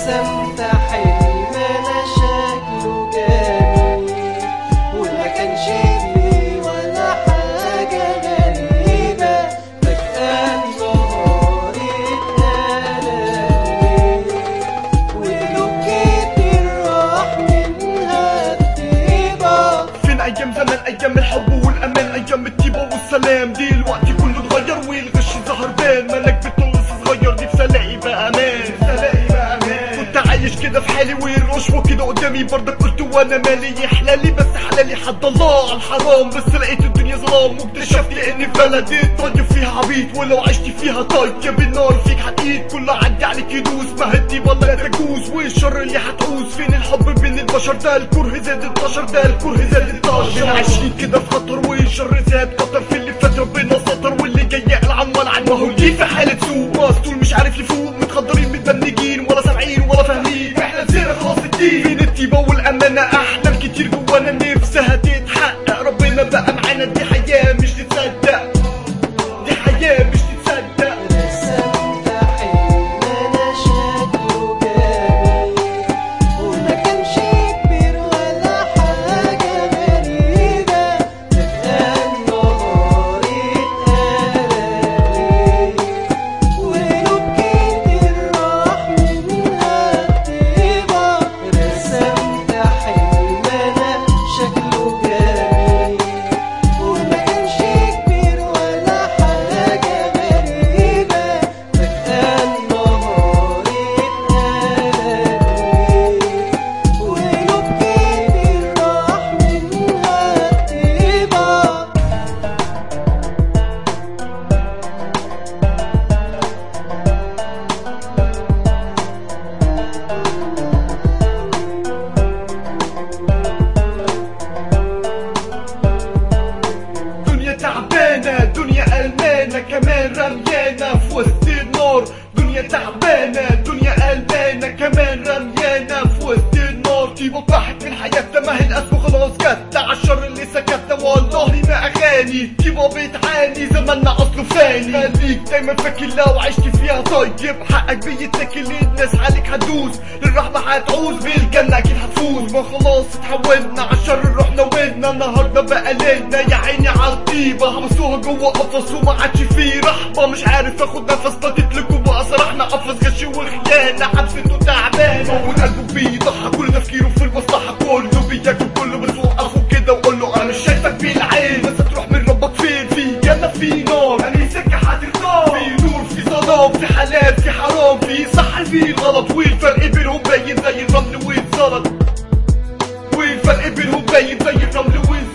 رسمت حلم انا شكله جميل وما كانش فيه ولا حاجة غريبة فجأة النهار اتقلب وقلوب كتير راح منها الطيبة فين ايام زمان ايام الحب والامان ايام الطيبه والسلام دلوقتي كله اتغير والغش ظهر بان مالك بتقول صغير نفسي الاقي بقى امان نفسي الاقي بقى امان كنت عايش كده في حالي والرشوه كده قدامي برضك قلت وانا مالي حلالي بس حلالي حد الله على الحرام بس لقيت الدنيا ظلام واكتشفت ان بلدي طيب فيها عبيد ولو عشت فيها طيب النار فيك حديد كله عدي عليك يدوس ما هدي والله لا تجوز والشر اللي هتعوز فين الحب بين البشر ده الكره زاد انتشر ده الكره زاد انتشر عايشين كده في خطر والشر زاد خطر في اللي فات ربنا سطر واللي جاي العمال عن ما هو دي في حالة سوء مسطول مش عارف يفوق متخدرين متبنجين ولا سامعين ولا فاهمين احنا نسينا خلاص الدين فين الطيبة والأمانة أحلام كتير جوانا نفسها تتحقق ربنا بقى معانا دي حياة مش تتصدق دي حياة مش تتصدق رسمت حلم انا شكله جميل وما كانش كبير ولا حاجة غريبة فجأة النهار اتقلب وقلوب كتير راح منها الطيبة رسمت حلم انا شكله جميل وما كانش كبير ولا حاجة غريبة فجأة النهار اتقلب وقلوب كتير راح منها الطيبة دنيا تعبانة دنيا قلبانة كمان رميانة في وسط النار دنيا تعبانة دنيا قلبانة كمان رميانة في وسط النار طيبة بحت من حياتنا ما هي الأسوأ خلاص جت عالشر اللي سكتنا والله ما أغاني طيبة بتعاني زماننا أصله فاني خليك دايما فاكر لو عشت فيها طيب حقك بيتاكل الناس عليك هتدوس للرحمة هتعوز بالجنة أكيد هتفوز ما خلاص اتحولنا عالشر رحنا ودنا النهاردة بقى ليلنا يا عيني عالطيبة حبسوها جوه قفص وما عادش فيه رحمة مش عارف اخد نفس طاقت لكم بقى صرحنا قفص غش وخيانة حبسته تعبانة وقلبه بيضحى كل تفكيره في المصلحة كله بياكل كله بس وقفه كده وقول له انا مش شايفك بالعين بس هتروح من ربك فين في جنة في نار انهي سكة هتختار في نور في ظلام في حلال في حرام في صح في غلط والفرق بينهم باين زي الرمل والزلط والفرق بينهم باين زي الرمل والزلط